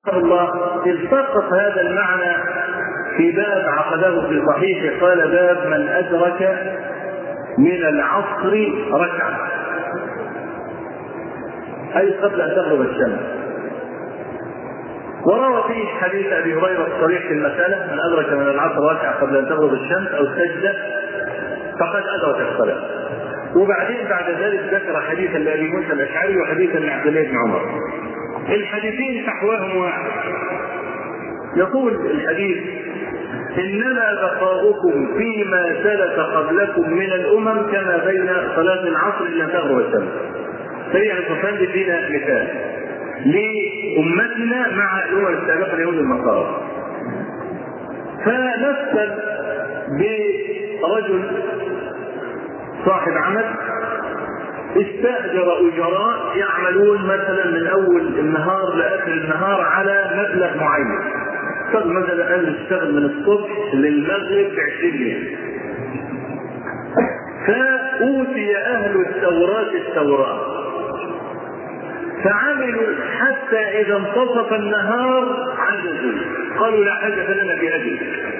الله التقط هذا المعنى في باب عقده في صحيحه قال باب من أدرك من العصر ركعة أي قبل أن تغرب الشمس وروى فيه حديث أبي هريرة الصريح في المسألة من أدرك من العصر ركعة قبل أن تغرب الشمس أو سجدة فقد أدرك الصلاة وبعدين بعد ذلك ذكر حديثا لأبي موسى الأشعري وحديثا لعبد الله بن عمر الحديثين فحواهم واحد يقول الحديث انما بقاؤكم فيما سلك قبلكم من الامم كما بين صلاه العصر الى تغرب الشمس. فهي تصلي فينا مثال لامتنا مع الامم السابقه اليهود والنصارى. فنفسد برجل صاحب عمل استأجر أجراء يعملون مثلا من أول النهار لآخر النهار على مبلغ معين. طب مثلا أنا اشتغل من الصبح للمغرب ب 20 جنيه. فأوتي أهل التوراة التوراة. فعملوا حتى إذا انتصف النهار عجزوا. قالوا لا حاجة لنا في أجل.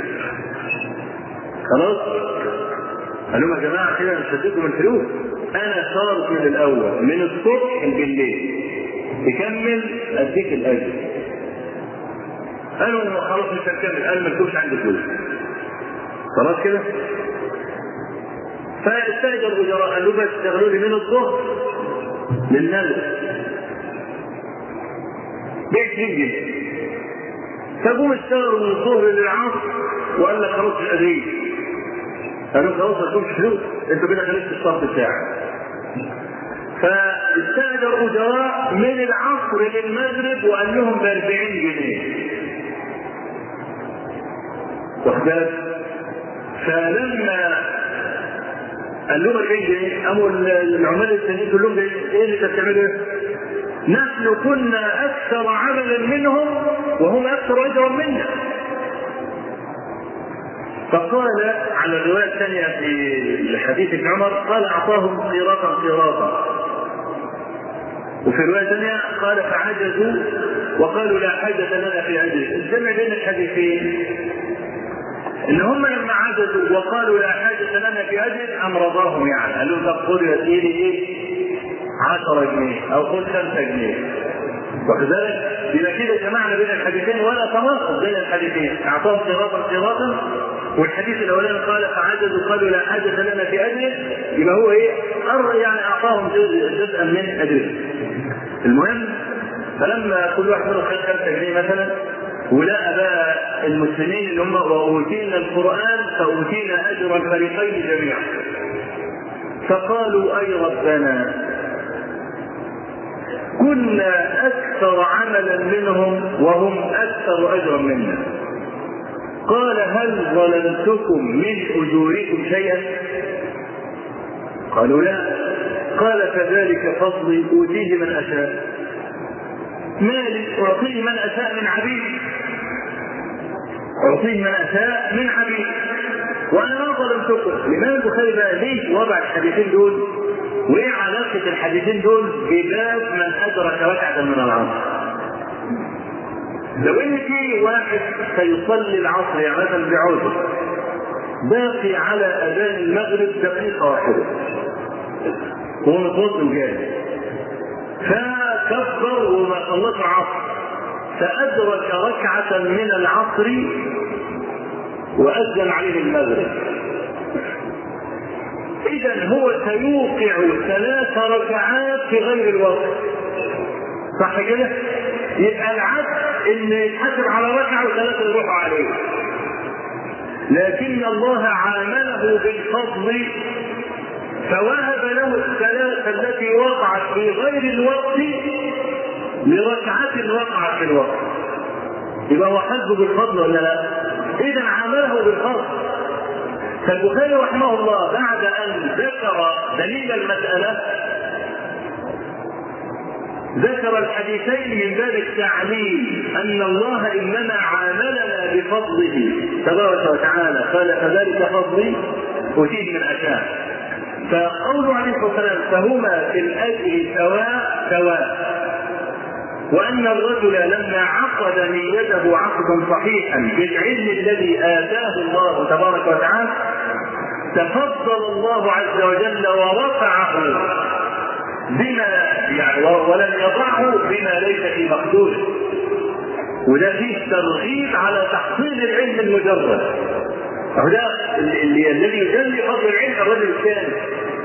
خلاص؟ قالوا يا جماعة كده مش هديكم الفلوس. انا صارت من الاول من الصبح بالليل تكمل اديك الاجر قالوا خلاص مش هنكمل قال ما تكونش عندي فلوس خلاص كده فاستاجر اجراء قالوا بس اشتغلوا لي من الظهر للنذر ب 20 جنيه فقوم اشتغلوا من الظهر للعصر وقال لك خلاص الادريس قالوا خلاص ما تكونش فلوس انتوا كده خليت الصرف بتاعك فاستاجر اجراء من العصر للمغرب وقال لهم ب 40 جنيه واخد فلما قال لهم 40 جنيه قاموا العمال التانيين كلهم ايه اللي انت بتعملوا نحن كنا اكثر عملا منهم وهم اكثر اجرا منا فقال على الروايه الثانيه في حديث ابن عمر قال اعطاهم قيراطا قيراطا وفي روايه ثانيه قال فعجزوا وقالوا لا حاجه لنا في اجل الجمع بين الحديثين ان هم لما عجزوا وقالوا لا حاجه لنا في اجل امرضاهم يعني قال لهم طب خذ يا سيدي ايه 10 جنيه او خذ 5 جنيه وكذلك يبقى كده جمعنا بين الحديثين ولا تناقض بين الحديثين اعطاهم قراطا قراطا والحديث الاولاني قال فعجزوا قالوا لا حاجه لنا في اجله يبقى هو ايه؟ يعني اعطاهم جزءا من اجره. المهم فلما كل واحد منهم خد 5 جنيه مثلا ولقى بقى المسلمين اللي هم واوتينا القران فاوتينا اجر الفريقين جميعا. فقالوا اي ربنا كنا اكثر عملا منهم وهم اكثر اجرا منا. قال هل ظلمتكم من اجوركم شيئا؟ قالوا لا قال كذلك فضلي اوتيه من اشاء مالي اعطيه من اشاء من عبيد اعطيه من اشاء من عبيد وانا ما ظلمتكم الامام البخاري بقى ليه وضع الحديثين دول وايه علاقه الحديثين دول بباب من ادرك ركعه من العصر لو ان في واحد سيصلي العصر يعني مثلا بعذر باقي على اذان المغرب دقيقه واحده هو متوضئ جاي فكبر وما صلت العصر فادرك ركعه من العصر واذن عليه المغرب اذا هو سيوقع ثلاث ركعات في غير الوقت صح كده؟ يبقى العبد ان يتحاسب على ركعه وثلاثه يروحوا عليه. لكن الله عامله بالفضل فوهب له الثلاثه التي وقعت في غير الوقت لركعه وقعت في الوقت. يبقى هو حسبه بالفضل ولا لا؟ اذا عامله بالفضل. فالبخاري رحمه الله بعد ان ذكر دليل المساله ذكر الحديثين من باب التعليم ان الله انما عاملنا بفضله تبارك وتعالى قال فذلك فضلي اتيه من اشاء فقوله عليه الصلاه والسلام فهما في الاجر سواء سواء وأن الرجل لما عقد نيته عقدا صحيحا بالعلم الذي آتاه الله تبارك وتعالى تفضل الله عز وجل ورفعه بما يعني ولم يضعه بما ليس في مقدوره وده فيه ترغيب على تحصيل العلم المجرد وده الذي يجلي فضل العلم الرجل الثاني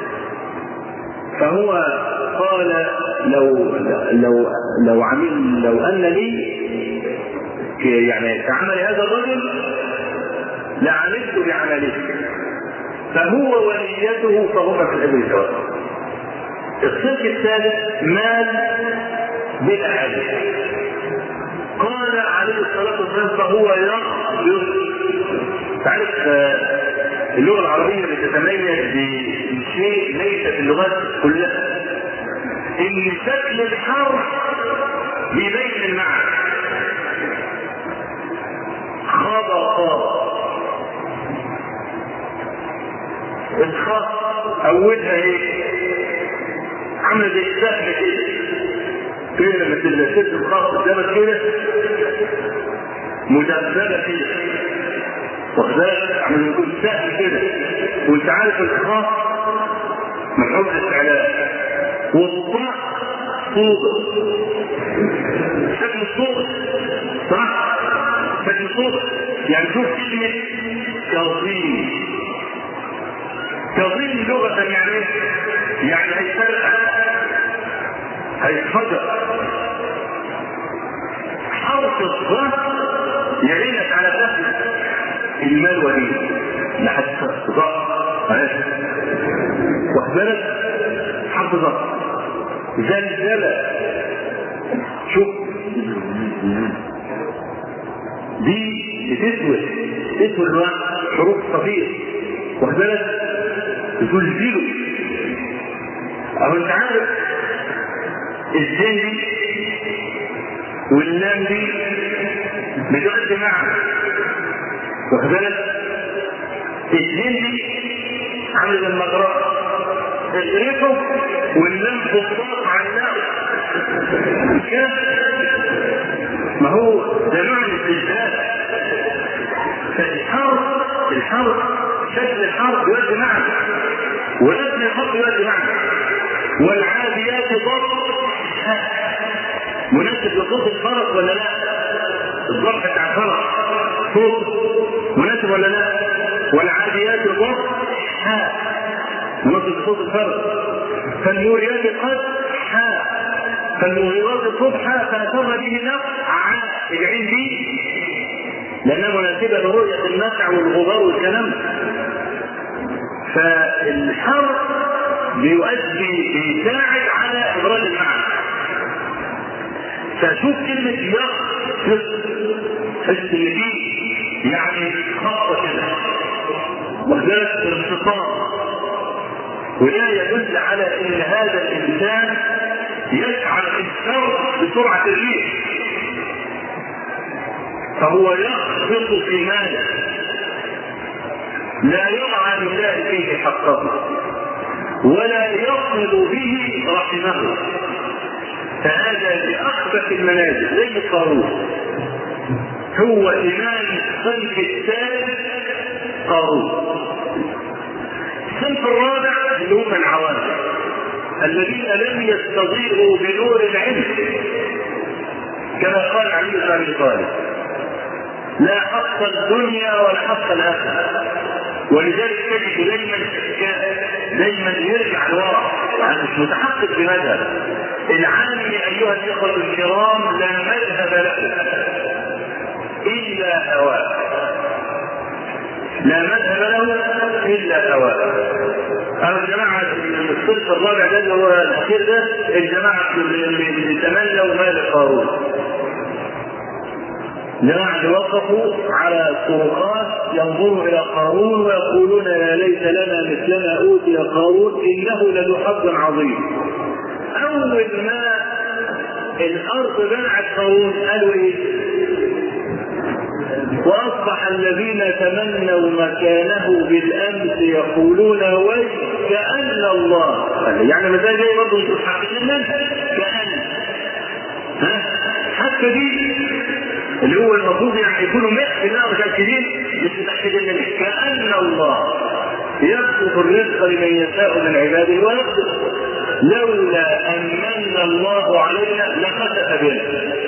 فهو قال لو لو لو عمل لو ان لي يعني كعمل هذا الرجل لعملت بعمله فهو ونيته فهما في الاجر سواء الصنف الثالث مال بلا حاجه قال عليه الصلاه والسلام فهو يقبض تعرف اللغه العربيه بتتميز بشيء ليس في اللغات كلها ان شكل الحرف بيبين المعنى خبط الخط اولها ايه عامله زي السهم كده كده لما تلبس الخط قدامك كده مدببه كده واخد بالك عامل يكون سهم كده وانت عارف الخط مفعول استعلاء والطاء صوت شكل الصوت صح شكل الصوت يعني شوف كلمة كظيم كظيم لغة يعني ايه؟ يعني هيفرقع هيتفجر حرف الظهر يعينك على فهم المال وليه لحد ضغط واخد بالك حرف ضغط زلزلة شوف دي بتسود تسود الوقت حروف صفير واخد بالك بتزلزله اهو انت عارف الزين دي واللام دي بتؤدي معا واخد بالك الزين دي عامل المجرى اغرفه واللام فضاق علقه مش كده؟ ما هو ده نوع الاستنزاف فالحرف الحرف شكل الحرف يؤدي معنى ولبن الحرف يؤدي معنى والعاديات ضبط مناسب لصوت الفرس ولا لا؟ الضبط بتاع الفرس صوت مناسب ولا لا؟ والعاديات ضبط مناسب لصوت الفرس فالموريات قد حاء فالمغيرات الصبح فأسر به النفس على العين دي لأنها مناسبة لرؤية النفع والغبار والكلام فالحرف بيؤدي بيساعد على إبراز المعنى فشوف كلمة يقصد حس إن دي يعني خطة كده وذلك انفصام وده يدل على ان هذا الانسان يسعى الانسان بسرعه الريح فهو يخبط في ماله لا يرعى لله فيه حقه ولا يصل به رحمه فهذا بأخبث المنازل زي قارون هو إمام الصنف الثالث قارون الصنف الرابع اللي هم العوام الذين لم يستضيئوا بنور العلم كما قال علي بن ابي طالب لا حق الدنيا ولا حق الاخره ولذلك تجد دايما دايما يرجع لورا يعني مش متحقق بمذهب العالم ايها الاخوه الكرام لا مذهب له الا هواه لا مذهب له الا هواه أما الجماعة الصنف الرابع ده اللي هو الأخير ده الجماعة اللي تمنوا مال قارون. جماعة اللي وقفوا على الطرقات ينظروا إلى قارون ويقولون يا ليت لنا مثلما أوتي قارون إنه لذو حظ عظيم. أول ما الأرض بلعت قارون قالوا إيه؟ واصبح الذين تمنوا مكانه بالامس يقولون وي كان الله يعني مثلا جاي برضه مش حقيقي كان ها متاكدين اللي هو المفروض يعني يكونوا 100% متاكدين مش متاكدين منه كان الله يبسط الرزق لمن يشاء من عباده ويقدر لولا ان من الله علينا لخسف بنا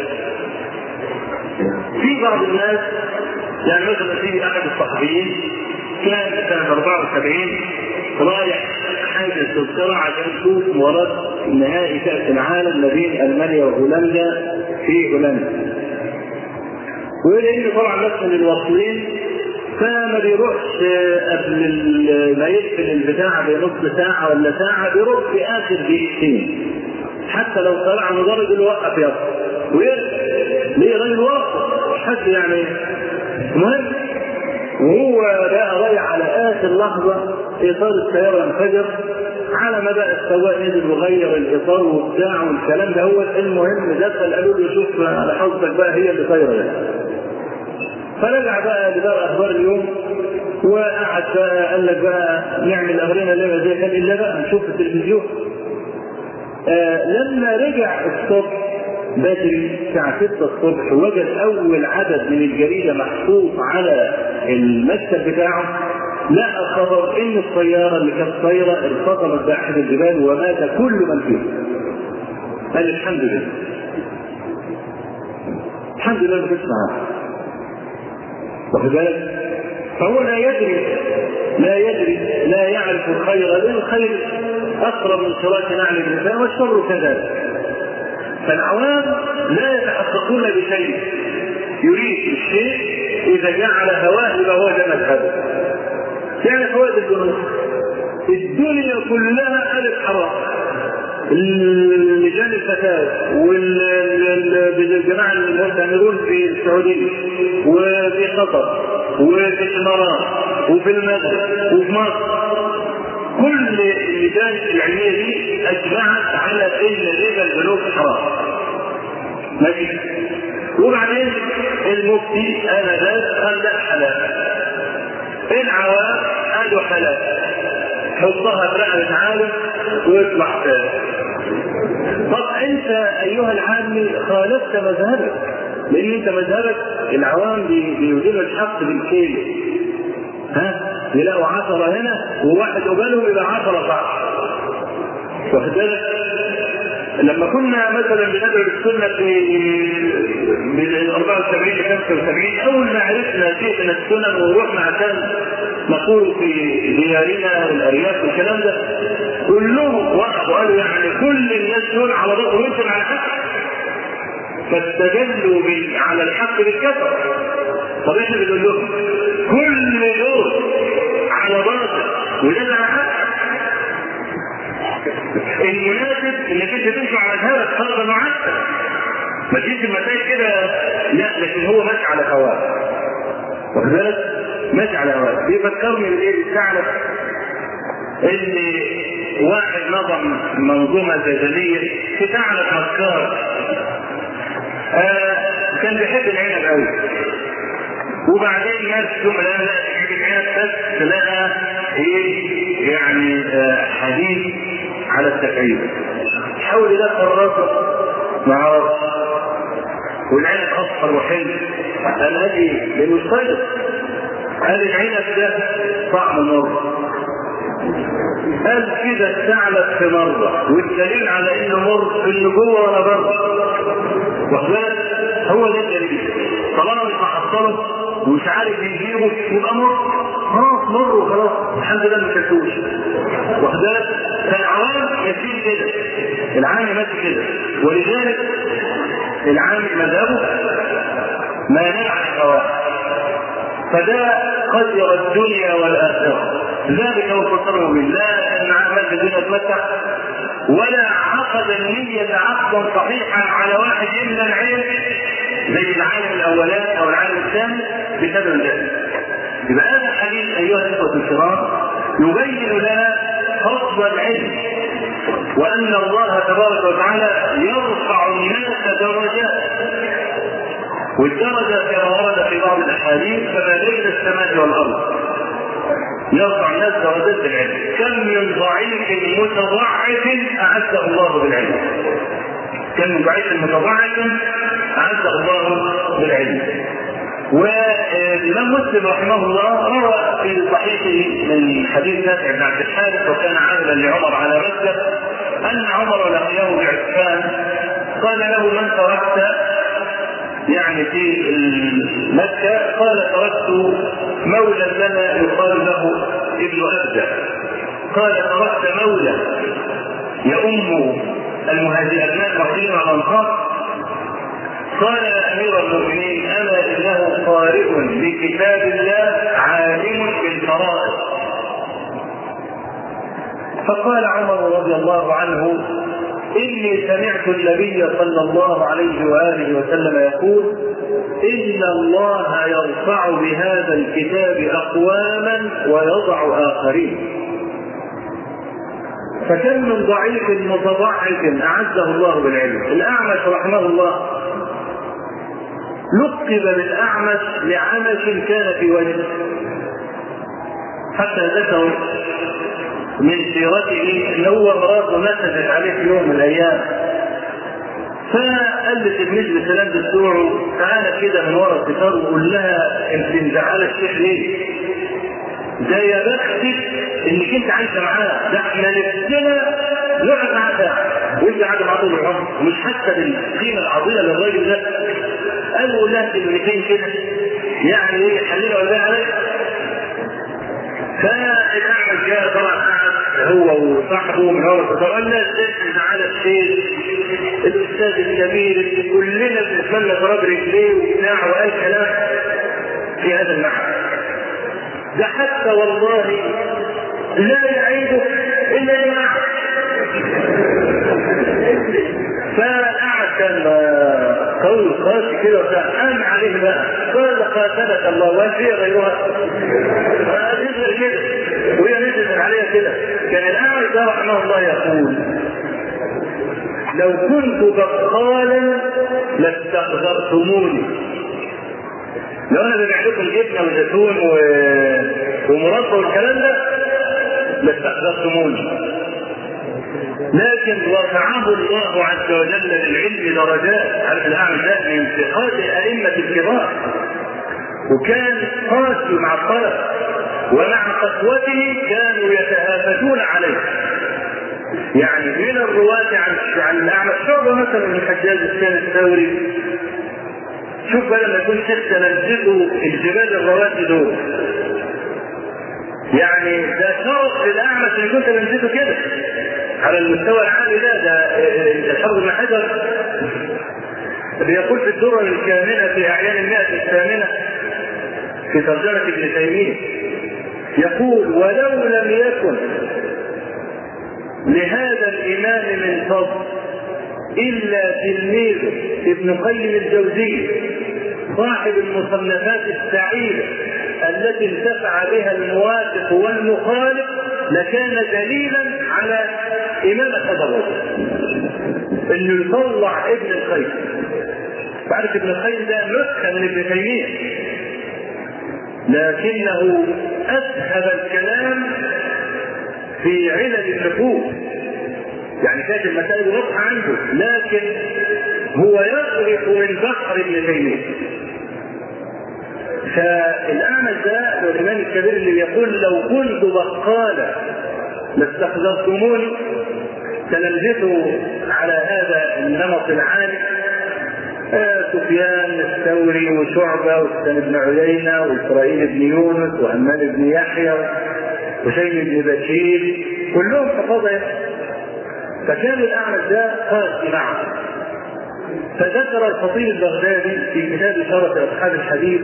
في بعض الناس يعني مثلا في احد الصحفيين كان سنه 74 رايح حاجز تذكره عشان يشوف مباراه نهائي كاس العالم ما بين المانيا وهولندا في هولندا. ويقول ان طبعا ناس من الواصلين فما بيروحش قبل ما يقفل البتاع بنص ساعه ولا ساعه بيروح في اخر دقيقتين. حتى لو طلع مدرب يقول له وقف يلا ويرجع ليه راجل واقف مش حد يعني المهم وهو بقى رايح على اخر لحظه اطار السياره انفجر على ما بقى السواق نزل وغير الاطار وبتاع والكلام ده هو المهم دخل قالوا له شوف على حظك بقى هي اللي طايره ده فرجع بقى لدار اخبار اليوم وقعد بقى قال لك بقى نعمل امرنا لعبه زي كان الا بقى نشوف التلفزيون آه لما رجع الصبح بدري الساعة 6 الصبح وجد أول عدد من الجريدة محطوط على المكتب بتاعه لقى خبر إن الطيارة اللي كانت طايرة ارتطمت بأحد الجبال ومات كل من فيها. قال الحمد لله. الحمد لله بتسمع واخد بالك؟ فهو لا يدري لا يدري لا يعرف الخير لأن الخير أقرب من شراك نعل الإنسان والشر كذلك. فالعوام لا يتحققون بشيء يريد الشيء اذا جعل هواه يبقى هو ده مذهبه يعني فوائد البنوك الدنيا كلها الف حرام لجان الفتاوى والجماعه المعتمرون في السعوديه وفي قطر وفي الامارات وفي المغرب وفي مصر كل اللجان العلميه دي اجمعت على ان ربا البنوك حرام. ماشي؟ وبعدين المفتي انذاك قال لا حلال. العوام قالوا حلال. حطها في رقبه عالم ويطلع تاني. طب انت ايها العامي خالفت مذهبك لان انت مذهبك العوام بيوزنوا الحق بالكيلو ها يلاقوا عشرة هنا وواحد قبالهم يبقى عشرة صح واخد بالك لما كنا مثلا بندعو للسنه في من 74 ل 75 اول ما عرفنا شيء من السنن ورحنا عشان نقول في ديارنا والارياف والكلام ده كلهم وقفوا قالوا يعني كل الناس دول على ضغط وانتم على الحق فاستدلوا على الحق بالكفر طب احنا بنقول لهم كل دول على باطل وده على حق المناسب انك انت تمشي على الهوى فرضا معسكر ما تجيش المسائل كده لا لكن هو ماشي على هواه واخد بالك؟ ماشي على هواه بيفكرني بالايه بالثعلب ان واحد نظم منظومه زلزاليه في ثعلب مكار آه كان بيحب العنب قوي وبعدين ناس ثم لا لا تحب العنب بس لقى ايه يعني آه حديث على التكعيب حاول يدخل راسه ما عرفش والعنب اصفر وحلو قال هذه لانه صيد قال العنب ده طعم مر قال كده الثعلب في مرة والدليل على انه مر انه جوه ولا بره واخد هو ده الدليل طالما مش محصله ومش عارف يجيبه يبقى مر خلاص مر وخلاص الحمد لله ما كلتوش واخد بالك فالعوام ماشيين كده العام ماشي كده ولذلك العام مذهبه ما ينال الهواء فده خسر الدنيا والاخره ذلك هو فطره بالله ان عمل بدون يتمتع ولا عقد النية عقدا صحيحا على واحد يملى العين زي العالم الاولاني او العالم الثاني بسبب ذلك. يبقى هذا الحديث ايها الاخوه الكرام يبين لنا فضل العلم وان الله تبارك وتعالى يرفع الناس درجات والدرجه كما ورد في بعض الاحاديث فما بين السماء والارض يرفع الناس درجات بالعلم كم من ضعيف متضعف اعزه الله بالعلم كم من ضعيف متضعف اعزه الله بالعلم والامام مسلم رحمه الله روى في صحيحه من حديث نافع بن عبد الحارث وكان عاملا لعمر على مكه ان عمر لقيه بعثمان قال له من تركت يعني في مكه قال تركت مولى لنا يقال له ابن ابدا قال تركت مولى يؤم المهاجرين ابناء المهاجرين والانصار قال يا امير المؤمنين اما انه قارئ بكتاب الله عالم بالفرائض فقال عمر رضي الله عنه اني سمعت النبي صلى الله عليه واله وسلم يقول ان الله يرفع بهذا الكتاب اقواما ويضع اخرين فكم من ضعيف متضعف اعزه الله بالعلم الاعمش رحمه الله لقب بالاعمش لعمش كان في وجهه حتى ذكروا من سيرته ان هو مراته نسجت عليه في يوم من الايام فقال لتلميذ بسلام بتوعه تعالى كده من ورا الستار وقول لها انت مزعله الشيخ ليه؟ ده يا بختك انك انت عايشه معاه ده احنا نفسنا نقعد معاه ساعه وانت قاعده معاه طول العمر ومش حاسه بالقيمه العظيمه للراجل ده قالوا لها كلمتين كده يعني ايه يحللوا قلبها عليك فالاعمى جاء طلع قعد هو وصاحبه من اول الفطار قال لا تسند على الشيخ الاستاذ الكبير اللي كلنا بنتمنى ضرب رجليه وبتاع وقال كلام في هذا المعنى ده حتى والله لا يعيده الا لما فقعد كان قوي قاسي كده قام عليه بقى قال قاتلك الله وفي غيرها نزل كده وهي نزلت عليها كده كان الاعمى ده رحمه الله يقول لو كنت بقالا لاستقذرتموني لو انا ببيع لكم جبنه وزيتون و... ومربى والكلام ده لاستقذرتموني لكن رفعه الله عز وجل للعلم درجات عارف الاعمى ده من انتقاد الائمه الكبار وكان قاسي مع الطلب ومع قسوته كانوا يتهافتون عليه يعني من الرواة عن عن الاعمى شعبه مثلا من الحجاج الثاني الثوري شوف بقى لما يكون شيخ تنزلوا الجبال الرواتي دول يعني ده شرف للاعمى ان يكون تنزلته كده على المستوى العالي ده ده الحافظ بن حجر بيقول في الدرر الكامنه في اعيان المئه الثامنه في ترجمه ابن تيميه يقول ولو لم يكن لهذا الامام من فضل الا تلميذه ابن قيم الجوزي صاحب المصنفات السعيده التي انتفع بها الموافق والمخالف لكان دليلا على إمامة هذا الرجل انه يطلع ابن القيم بعرف ابن القيم ده نسخة من ابن تيمية لكنه أسهب الكلام في علل النفوس يعني كانت المسائل واضحة عنده لكن هو يغرق من بحر ابن تيمية فالأعمى ده الإمام الكبير اللي يقول لو كنت بقالا لاستحضرتموني تلمذته على هذا النمط العالي آه سفيان الثوري وشعبة وسفيان بن عيينة وإسرائيل بن يونس وهمام بن يحيى وشيم بن بشير كلهم حفظة فكان الأعمش ده قاسي معه فذكر الخطيب البغدادي في كتاب شرف أصحاب الحديث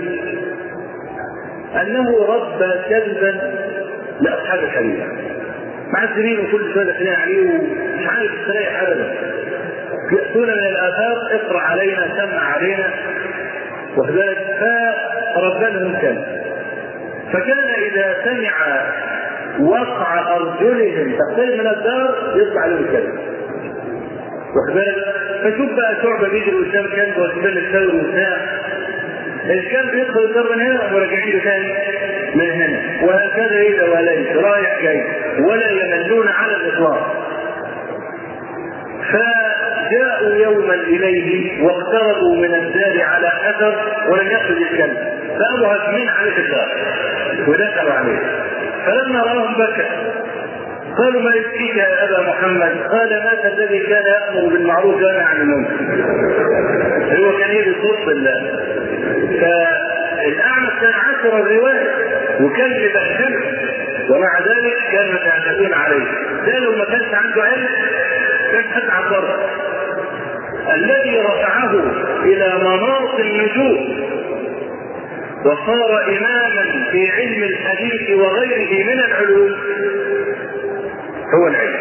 أنه ربى كلبا لأصحاب الحديث معذبين وكل شويه داخلين عليه ومش عارف يستريح ابدا ياتون من الافاق اقرا علينا سمع علينا وكذلك فربى لهم كلب فكان اذا سمع وقع ارجلهم تقترب من الدار يطلع له الكلب وكذلك فشوف بقى شعبه بيجري قدام كلب وسبيل الثور وبتاع الكلب يدخل الدار من هنا وراجعين له تاني من هنا وهكذا إذا وليس رايح جاي ولا يملون على الإطلاق جاءوا يوما اليه واقتربوا من الدار على اثر ولم يخرج الكلب فابوا هاجمين عليه الدار ودخلوا عليه فلما راهم بكى قالوا ما يبكيك يا ابا محمد قال مات الذي كان يامر بالمعروف وينهى عن المنكر هو كان يجي صوت الله فالاعمى كان عاشر الروايه وكان يبهدله ومع ذلك كانوا يتعتدون عليه ده لو ما كانش عنده علم كان اتعب برضه الذي رفعه الى مناص النجوم وصار اماما في علم الحديث وغيره من العلوم هو العلم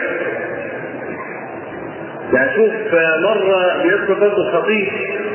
يعني شوف مرة بيذكر برضه الخطيب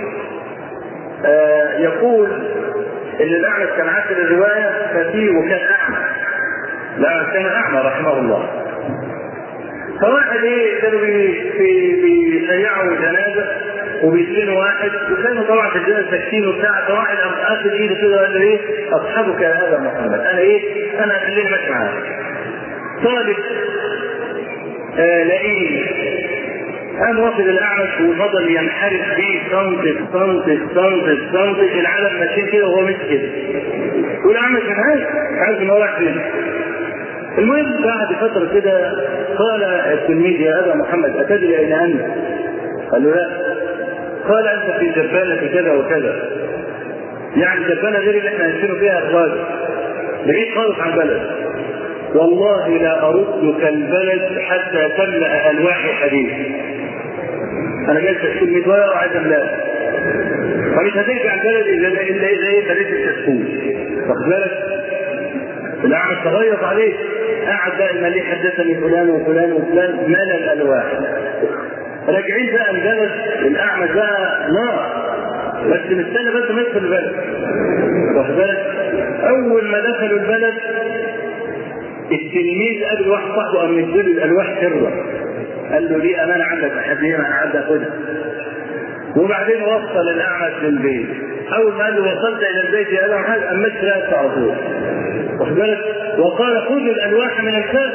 آه يقول ان الاعمش كان عاشر الرواية ففيه وكان اعمى لا كان اعمى رحمه الله فواحد ايه كانوا بيشيعوا جنازه وبيسلموا واحد وكانوا طبعا في الجنازه ساكتين وبتاع فواحد قام قافل ايده كده وقال له ايه اصحابك يا هذا محمد انا ايه انا خليني ماشي معاك طالب آه لئيم قام واخد الاعمش وفضل ينحرف بيه سنتي سنتي سنتي سنتي العالم ماشيين كده وهو ماشي كده والاعمش مش عارف عارف ان هو رايح فين المهم بعد فترة كده قال التلميذ يا أبا محمد أتدري أين أنت؟ قال له لا قال أنت في جبانة كذا وكذا يعني جبانة غير اللي احنا نسير فيها إخراج بعيد خالص عن البلد والله لا أردك البلد حتى تملأ ألواحي حديد أنا جالس أشتري 100 ورقة وعايز أملاها فمش هترجع البلد إلا إلا إذا إيه بليت الكشكول واخد بالك؟ الأعمى تغيظ عليه قعد بقى المليء حدثني فلان وفلان وفلان مال الالواح راجعين بقى البلد الاعمى بقى نار بس مستنى بس ما يدخل البلد واخد بالك اول ما دخلوا البلد التلميذ قابل واحد صاحبه قام مديله الالواح سرا قال له دي امانه عندك احد انا قاعد اخدها وبعدين وصل الاعمى للبيت اول ما قال له وصلت الى البيت يا ابا محمد قام مشي راسه على طول واخد بالك وقال خذوا الالواح من الكاس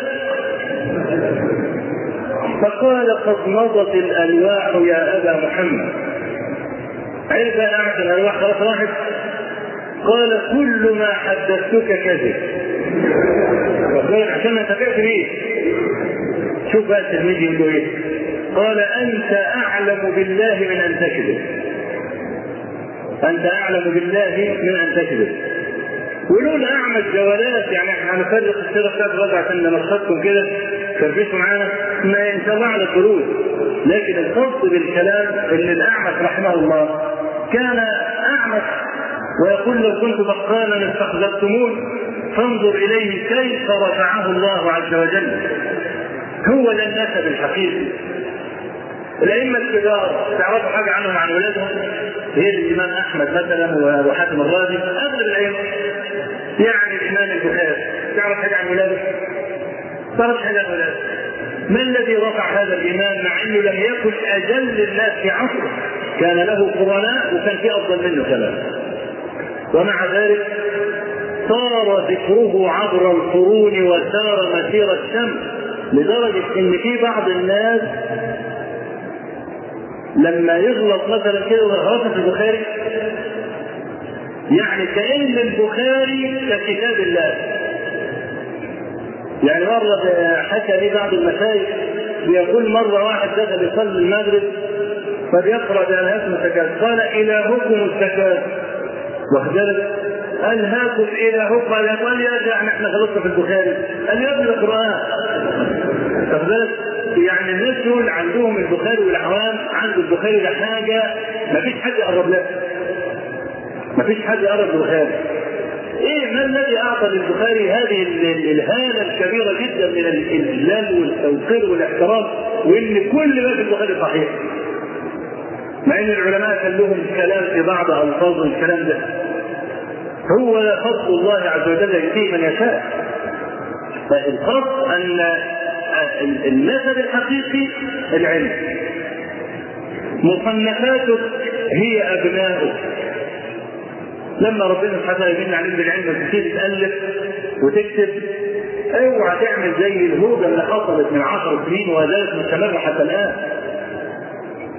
فقال قد مضت الالواح يا ابا محمد عرف الاعمى الالواح خلاص راحت قال كل ما حدثتك كذب عشان ما انتفعت بيه شوف بقى التلميذ يقول له ايه قال انت اعلم بالله من ان تكذب انت اعلم بالله من ان تكذب ولولا اعمى الجولات يعني احنا هنفرق السيره بتاعت غدا عشان ننشطكم كده تربيتوا معانا ما ان شاء الله على الخروج لكن الخاص بالكلام ان الاعمش رحمه الله كان اعمش ويقول لو كنت بقالا استخدمتمون فانظر اليه كيف رفعه الله عز وجل هو ده النسب الحقيقي الائمه الكبار تعرفوا حاجه عنهم عن ولادهم هي الامام احمد مثلا وحاتم الرازي اغلب الائمه يعني الامام البخاري تعرف حاجه عن ولاده؟ تعرف حاجه عن ولاده؟ ما الذي رفع هذا الامام مع انه لم يكن اجل الناس في عصره كان له قرناء وكان في افضل منه كمان ومع ذلك صار ذكره عبر القرون وسار مسير الشمس لدرجة إن في بعض الناس لما يغلط مثلا كده ويغلط في البخاري يعني كأن البخاري ككتاب الله يعني مرة حكى لي بعض المشايخ بيقول مرة واحد دخل يصلي المغرب فبيقرأ بأنهاكم التكاثر قال إلهكم التكاثر واخد بالك؟ ألهاكم إلهكم قال قال يا جماعة احنا خلصنا في البخاري قال يا ابن القرآن واخد بالك؟ يعني الناس دول عندهم البخاري والعوام عنده البخاري ده حاجة ما فيش حد يقرب لها ما فيش حد يقرب للبخاري ايه ما الذي اعطى للبخاري هذه الهاله الكبيره جدا من الاجلال والتوقير والاحترام وان كل ما في البخاري صحيح مع ان العلماء كان لهم كلام في بعض الفاظ الكلام ده هو فضل الله عز وجل يؤتيه من يشاء فالخاص ان النسب الحقيقي العلم مصنفاتك هي ابناؤك لما ربنا سبحانه وتعالى يمن عليك بالعلم وتبتدي تالف وتكتب اوعى تعمل زي الهوجه اللي حصلت من عشر سنين وزالت مستمره حتى الان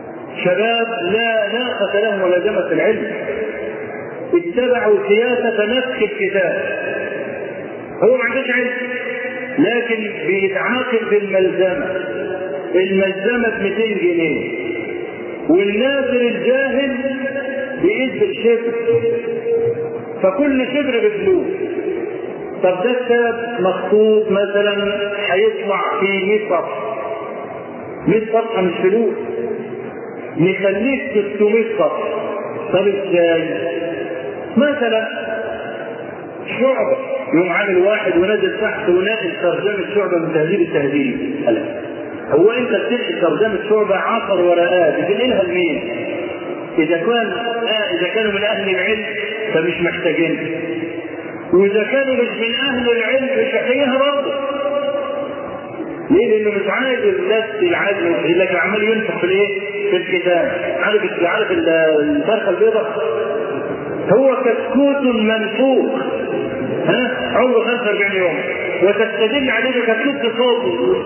شباب لا ناقة لهم ملازمة العلم اتبعوا سياسة نسخ الكتاب هو ما عندوش علم لكن بيتعاقب بالملزمة الملزمة ب 200 جنيه والناظر الجاهل بإيد بالشبر فكل شبر بفلوس طب ده السبب مخطوط مثلا هيطلع في 100 صفحة 100 صفحة مش فلوس نخليك 600 صفحة طب ازاي؟ مثلا شعبة يوم عامل واحد ونازل تحت وناقش ترجمة شعبة من تهذيب التهذيب هو انت بتلقي ترجمة شعبة عشر ورقات بتنقلها لمين؟ إذا كان آه إذا كانوا من أهل العلم فمش محتاجين وإذا كانوا مش من أهل العلم مش محتاجينها برضه ليه؟ لأنه مش عايز النفس العادي لكن عمال ينفخ في الإيه؟ في الكتاب عارف عارف الفرخة البيضاء هو كتكوت منفوخ ها عمره 45 يوم وتستدل عليه بكتكوت صوته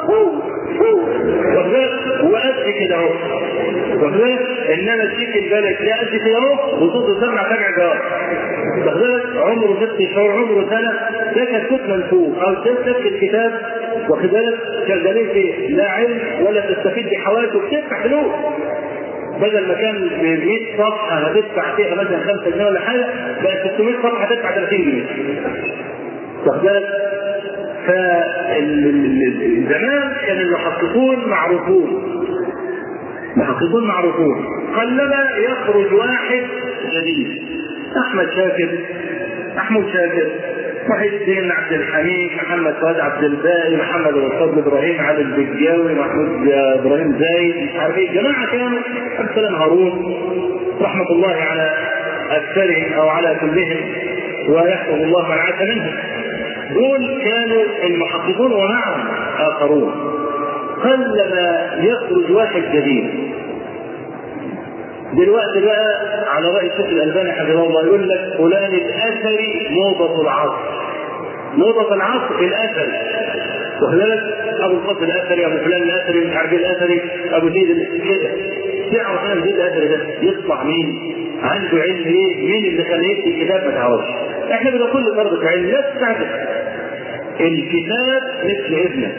وقد كده اهو واخد انما الشيك البلد لا قد كده اهو وصوته سمع سبع جواب واخد عمره ست شهور عمره سنه ده كتكوت منفوخ او تمسك الكتاب واخد بالك شغالين فيه لا علم ولا تستفيد بحواسه بتدفع فلوس بدل ما كان ب 100 صفحه هتدفع فيها مثلا 5 جنيه ولا حاجه بقت 600 صفحه هتدفع 30 جنيه. واخد بالك؟ فزمان كان المحققون معروفون محققون معروفون قلما يخرج واحد جديد احمد شاكر محمود شاكر محي الدين عبد الحميد محمد فؤاد عبد الباقي محمد الفضل ابراهيم علي البجاوي محمود ابراهيم زايد مش عارف ايه جماعه كانوا عبد السلام هارون رحمه الله على اكثرهم او على كلهم ويحفظ الله من عاش منهم دول كانوا المحققون ومعهم اخرون قلما يخرج واحد جديد دلوقتي بقى على راي الشيخ الالباني حفظه الله يقول لك فلان الاثري موضه العصر موضه العصر الاثري واخد بالك ابو الفضل الاثري ابو فلان الاثري مش عارف الاثري ابو زيد كده تعرف انا زيد الاثري ده يطلع مين؟ عنده علم ايه؟ مين اللي خليه يكتب الكتاب ما تعرفش احنا بنقول لطلبة علم لا تستعجل الكتاب مثل ابنك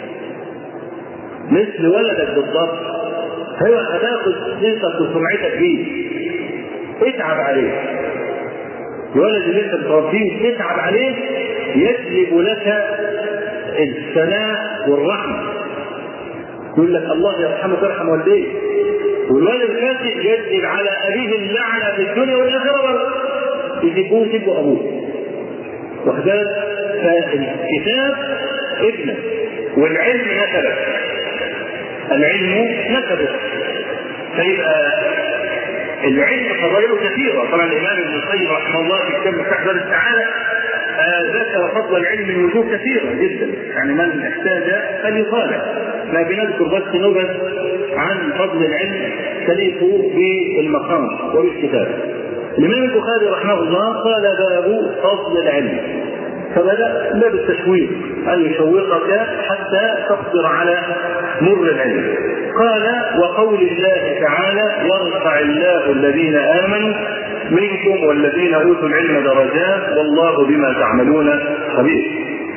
مثل ولدك بالضبط هو هتاخد صيتك وسمعتك بيه اتعب عليه الولد اللي انت بتربيه اتعب عليه يجلب لك الثناء والرحمه يقول لك الله يرحمك ويرحم والديك والولد الفاسد يجلب على ابيه اللعنه في الدنيا والاخره يجيبوه يجيبوا ابوه واخد فالكتاب ابنك والعلم نسبك العلم نسبك فيبقى العلم فضائله كثيره طبعا الامام ابن القيم رحمه الله في كتاب مفتاح دار السعاده ذكر فضل العلم من وجوه كثيره جدا يعني من احتاج فليطالع لا بنذكر بس نبذ عن فضل العلم تليق بالمقام وبالكتاب الامام البخاري رحمه الله قال باب فضل العلم فبدا باب التشويق ان يشوقك حتى تصبر على مر العلم قال وقول الله تعالى يرفع الله الذين امنوا منكم والذين اوتوا العلم درجات والله بما تعملون خبير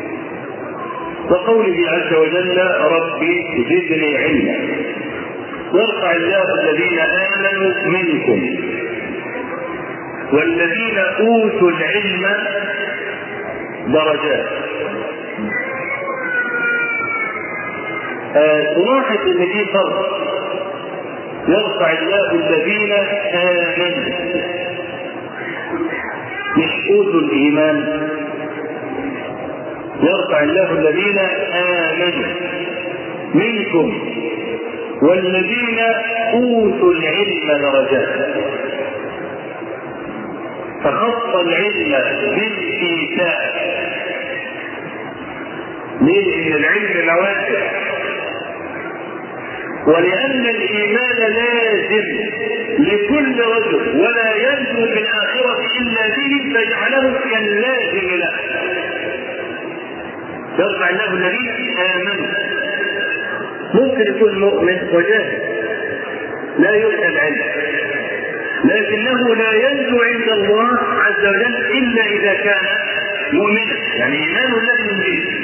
وقوله عز وجل ربي زدني علما يرفع الله الذين امنوا منكم والذين اوتوا العلم درجات تلاحظ ان في فرق يرفع الله الذين امنوا مش اوتوا الايمان يرفع الله الذين امنوا منكم والذين اوتوا العلم درجات فخص العلم بالايتاء ليه؟ ان العلم مواد ولأن الإيمان لازم لكل رجل ولا ينجو في الآخرة إلا به فجعله كاللازم له. يرفع الله الذين آمنوا. ممكن يكون مؤمن وجاهل لا يؤتى العلم لكنه لا ينجو عند الله عز وجل الا اذا كان مؤمنا يعني ايمانه الذي ينجيه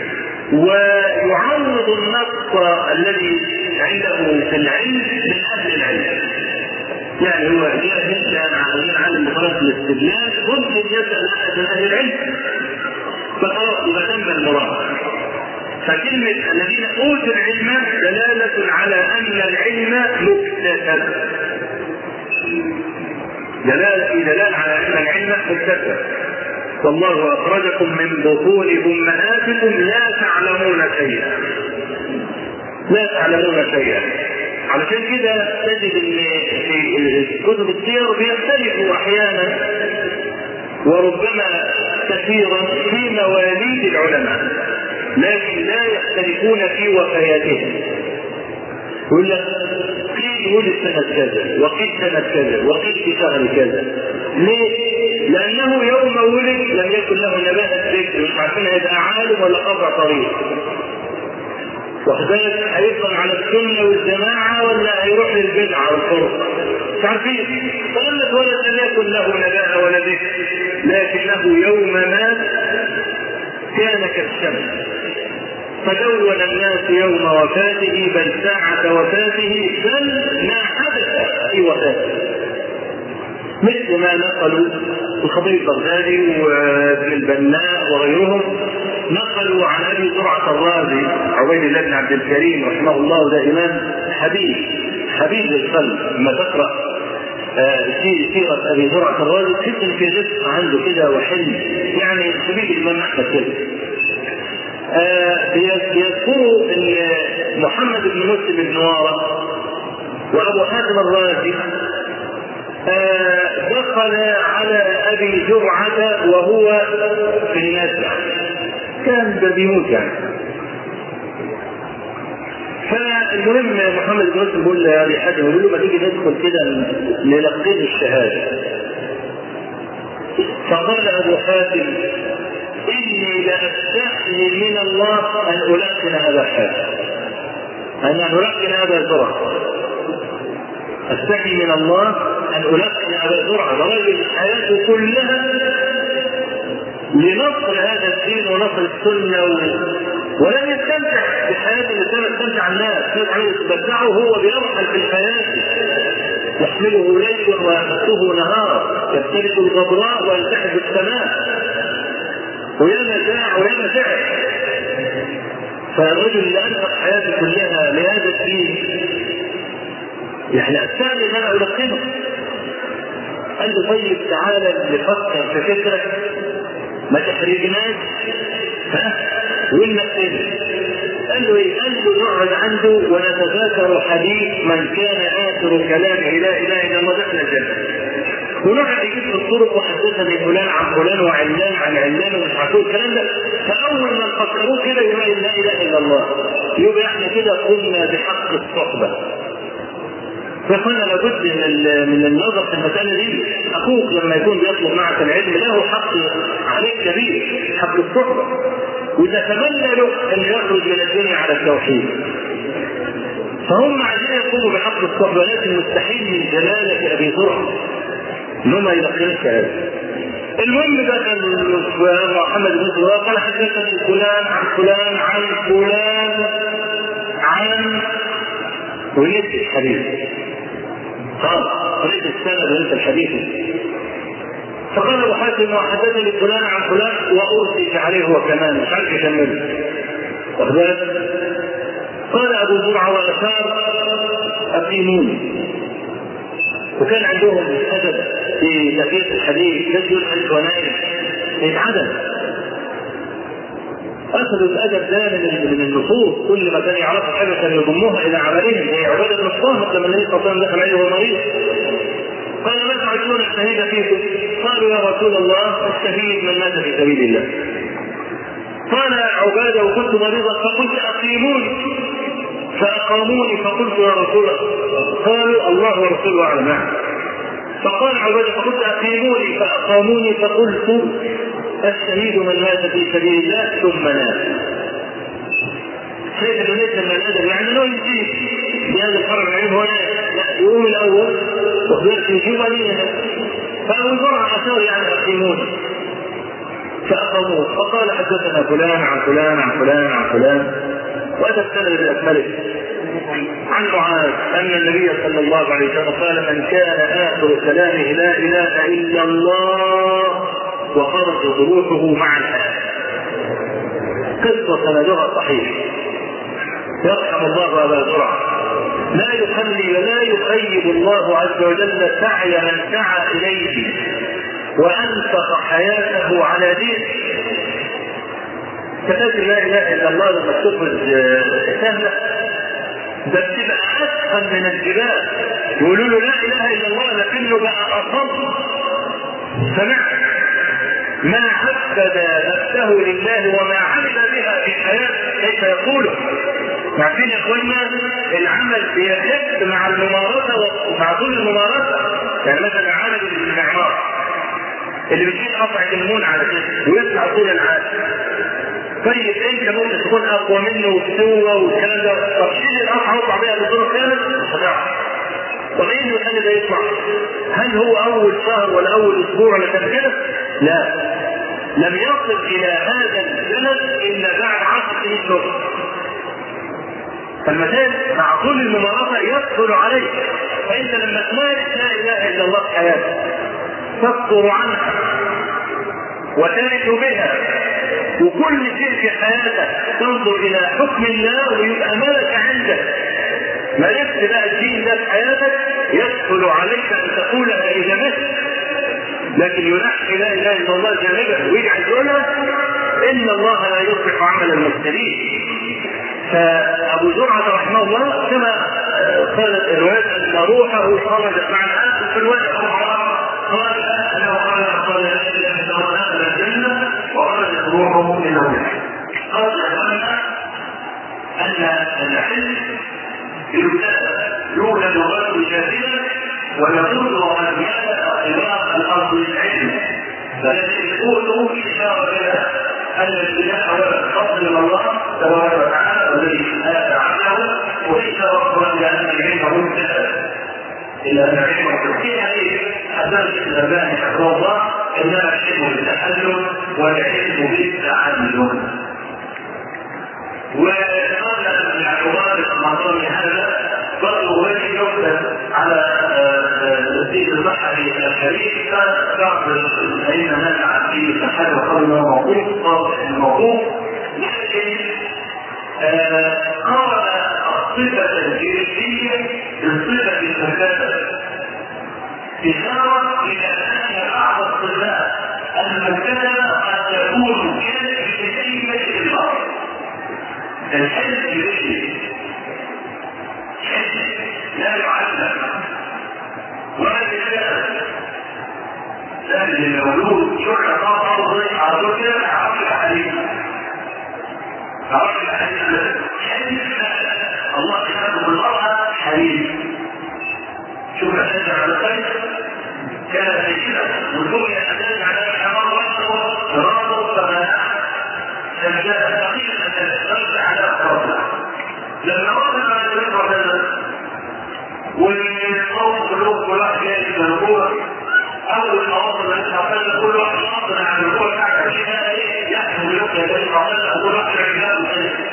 ويعوض النقص الذي عنده في العلم من اهل العلم يعني هو جاهل كان غير عالم بطريقه الاستدلال ممكن يسال احد من اهل العلم فخلاص يبقى تم المراد فكلمة الذين أوتوا العلم دلالة على أن العلم مكتسب. دلالة في دلالة على أن العلم مكتسب. والله أخرجكم من بطون أمهاتكم لا تعلمون شيئا. لا تعلمون شيئا. علشان كده تجد ان في كتب السير بيختلفوا احيانا وربما كثيرا في مواليد العلماء لكن لا يختلفون في وفياتهم يقول لك قيل ولد سنة كذا وقيل سنة كذا وقيل في شهر كذا ليه؟ لأنه يوم ولد لم يكن له نبات ذكر مش عارفين هيبقى عالم ولا قطع طريق وكذلك هيفضل على السنة والجماعة ولا هيروح للبدعة والفرقة مش عارفين فلما اتولد لم يكن له نباء ولا ذكر لكنه يوم مات كان كالشمس فدون الناس يوم وفاته بل ساعة وفاته بل ما حدث في وفاته مثل ما نقلوا الخطيب البغدادي وابن البناء وغيرهم نقلوا عن ابي زرعه الرازي عبيد الله بن عبد الكريم رحمه الله ده امام حبيب حبيب للقلب لما تقرا في سيرة أبي زرعة الرازي تحس إن في رزق عنده كده وحلم يعني حبيب الإمام أحمد كده. بيذكروا ان محمد بن مسلم بن وارة وابو حاتم الرازي دخل على ابي جرعه وهو في النزع كان بيموت يعني فالمهم محمد بن مسلم بيقول لابي حاتم يقول له ما تيجي ندخل كده نلقين الشهاده فقال ابو حاتم إني لأستحي من الله أن ألقن أبا حاتم أن ألقن أبا زرعة أستحي من الله أن ألقن أبا زرعة رجل حياته كلها لنصر هذا الدين ونصر السنة و... ولم يستمتع بحياة الإنسان استمتع الناس الناس عايز يتمتعه وهو بيرحل في الحياة يحمله ليل ويحسه نهار يفترس الغبراء ويلتحق بالسماء وياما جاع وياما تعب فالرجل اللي انفق حياته كلها لهذا الدين يعني استعمل ما انا القنه قال له طيب تعالى نفكر في فكره ما تحرجناش ها وننفذ قال له ايه؟ قال له نقعد عنده ونتذاكر حديث من كان اخر كلامه لا اله الا الله دخل الجنه ونقعد يجيب في الطرق وحدثني فلان عن فلان وعلان عن علان ومش عارف الكلام ده فاول ما نفكروه كده يبقى لا اله الا الله يبقى احنا كده قلنا بحق الصحبه فكنا لابد من من النظر في المساله دي اخوك لما يكون بيطلب معك العلم له حق عليك كبير حق الصحبه وتتمنى له ان يخرج من الدنيا على التوحيد فهم عايزين يقوموا بحق الصحبه لكن مستحيل من جلاله ابي زرعه ان هم يلقين الشهاده. المهم دخل محمد بن سلام قال حدثني فلان عن فلان عن فلان عن ونسي الحديث. قال قريت السند ونسي الحديث. فقال ابو حاتم وحدثني فلان عن فلان وارسل عليه هو كمان مش عارف يكمله. واخد قال ابو زرعه واشار اقيموني وكان عندهم ادب في تفريق الحديث ناس يقول حديث ونايم يتعدم اخذوا الادب ده من من النصوص كل ما كان يعرفوا حاجه كانوا يضموها الى عملهم زي عباده بن الصامت لما النبي صلى الله عليه وسلم دخل عليه وهو مريض قال ما تعدون الشهيد فيكم؟ قالوا يا رسول الله الشهيد من مات في سبيل الله. قال عباده وكنت مريضا فقلت اقيموني فأقاموني فقلت يا رسول الله قالوا الله ورسوله أعلم فقال عبادة فقلت أقيموني فأقاموني فقلت الشهيد من مات في سبيل الله ثم نام شايف انه ليس من الادب يعني لو يجيب بهذا الفرع العلم هو لا يقوم الاول وفضلت يجيب عليها فابو زرعه اشار يعني اقيموني فاقاموه فقال حدثنا فلان عن فلان عن فلان عن فلان واتى السند باكمله عن معاذ ان النبي صلى الله عليه وسلم قال من كان اخر كلامه لا اله الا الله وخرجت روحه مع الآية قصة سندها صحيح يرحم الله أبا زرعة لا يخلي ولا يخيب الله عز وجل سعي من سعى إليه وأنفق حياته على دينه كتاب لا إله إلا الله لما تخرج سهلة ده بتبقى أثقل من الجبال يقولوا له لا إله إلا الله لكنه بقى أصم سمعت ما عبد نفسه لله وما عمل بها في حياته كيف يقوله عارفين يا اخوانا العمل بيخف مع الممارسه ومع طول الممارسه يعني مثلا عامل الاستعمار اللي بيشيل قطعه الليمون على كده ويطلع طول العالم طيب انت ممكن تكون اقوى منه وسوى والكلام ده طب شيل القطعه واطلع بيها بالدور كامل مش هتعرف طب ايه اللي يخلي ده يطلع؟ هل هو اول شهر ولا اول اسبوع ولا كان كده؟ لا لم يصل الى هذا البلد الا بعد عشر سنين شغل فالمثال مع طول الممارسه يسهل عليك فانت لما تمارس لا اله الا الله في حياتك تذكر عنها وترث بها وكل شيء في حياتك تنظر الى حكم الله ويبقى ملك عندك مارست بقى الدين ده في حياتك يسهل عليك ان تقولها اذا مت لكن ينحي لا اله الا الله جانبا ويجعل يقولها ان الله لا يصلح عمل المفسدين فابو زرعه رحمه الله كما قالت الروايه ان روحه خرجت مع الناس في الوقت قال انه قال قال لا اله الا الله دخل الجنه وخرجت روحه من النار قال ان العلم يولد غير جاهلا ويضر أبناء أطباء الأرض العلم فالذي يقول إشارة إلى أن الابتداء أولا فضل من الله تبارك وتعالى والذي آتى عنه وإشارة إلى أن العلم مبتدأ إلى أن العلم في حديث حسن الألباني حفظه الله إنما العلم بالتحلل والعلم بالتعلم وقال من العقوبات المعطوة هذا برضه وجه يكتب على تسديد البحري الشريف كان بعض الذين نزع في تحرر قول موقوف قول الموقوف لكن قارن الصفة الجنسية بالصفة المكتسبة إشارة إلى أن بعض الصفات المكتسبة قد تكون جنسية للبعض الحلم يجري لا يعلم ولا يتكلم لكن المولود يعرف أرض على طول كده ما يعرفش الحديث ما يعرفش الحديث حديث الله يكتب المرأة حديث شوف أساس على الخير كان في كده وسمي أساس على الحمار وأسره رابط فمنع فجاء دقيقة الرد على أفراد لما رد على الرد والصوت كلهم كل واحد جاي من الركوع اول ما وصل للحفله كل واحد ناطر على الركوع بتاعك فيها ايه يحكم يوم يدين الحفله كل واحد رجال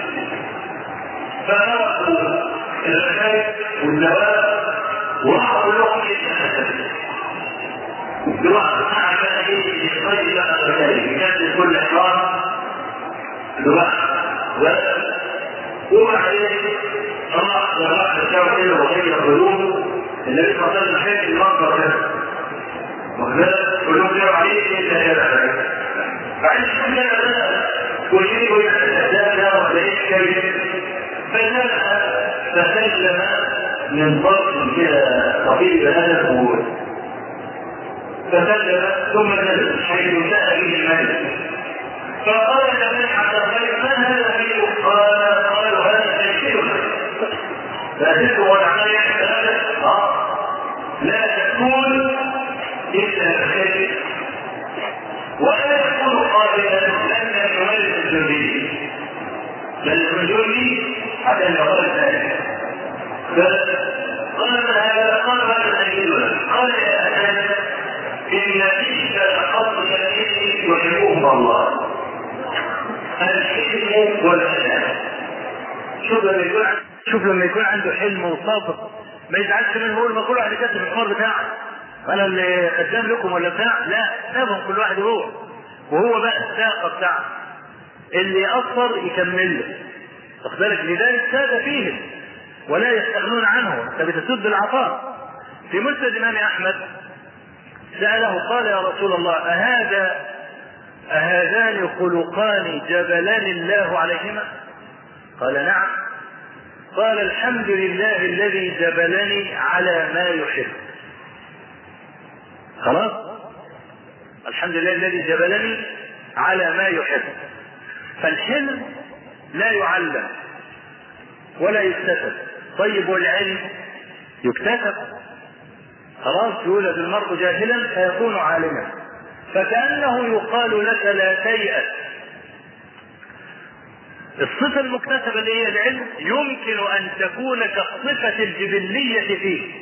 فتركوا الركائب والدواب وراحوا كلهم دلوقتي مع بقى ايه يطيب بقى الركائب يجدد كل احرام دلوقتي وبعدين راح راح الشاور كده وغير قلوب النبي صلى الله عليه وسلم حيث المنظر ده وكذلك كلهم جاوا عليه ايه ده ده بعد كده ده وشيء ده ده ولا ايه كيف فسلم فسلم من ضرب كده طبيب ادم فسلم ثم نزل حيث جاء به الملك فقال النبي حتى ما هذا فيه قال قالوا هذا تشكيل فأجده والعمل يحتاج لا تكون إلا الخير ولا يكون قابلا لأن يولد الجندي بل الجندي حتى يقول ذلك قال هذا شوف لما يكون شوف لما يكون عنده حلم وصابر ما يزعلش منه يقول ما كل واحد يكتب الحوار بتاعه انا اللي قدام لكم ولا بتاع لا سابهم كل واحد يروح وهو بقى الساقه بتاعه اللي اثر يكمل له واخد بالك لذلك ساد فيهم ولا يستغنون عنه انت بتسد العطاء في مسند الامام احمد ساله قال يا رسول الله اهذا اهذان خلقان جبلان الله عليهما قال نعم قال الحمد لله الذي جبلني على ما يحب خلاص الحمد لله الذي جبلني على ما يحب فالحلم لا يعلم ولا يكتسب طيب والعلم يكتسب خلاص يولد المرء جاهلا فيكون عالما فكأنه يقال لك لا تيأس الصفة المكتسبة اللي هي العلم يمكن أن تكون كالصفة الجبلية فيه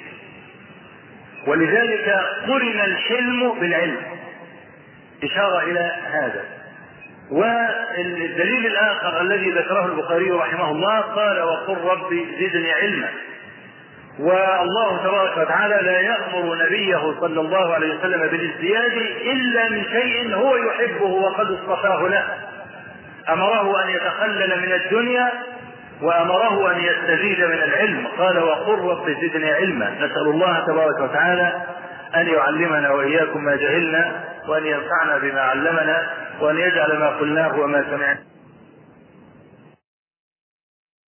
ولذلك قرن الحلم بالعلم إشارة إلى هذا والدليل الآخر الذي ذكره البخاري رحمه الله قال وقل ربي زدني علما والله تبارك وتعالى لا يأمر نبيه صلى الله عليه وسلم بالازدياد إلا من شيء هو يحبه وقد اصطفاه له أمره أن يتخلل من الدنيا وأمره أن يستزيد من العلم قال وقل رب زدني علما نسأل الله تبارك وتعالى أن يعلمنا وإياكم ما جهلنا وأن ينفعنا بما علمنا وأن يجعل ما قلناه وما سمعنا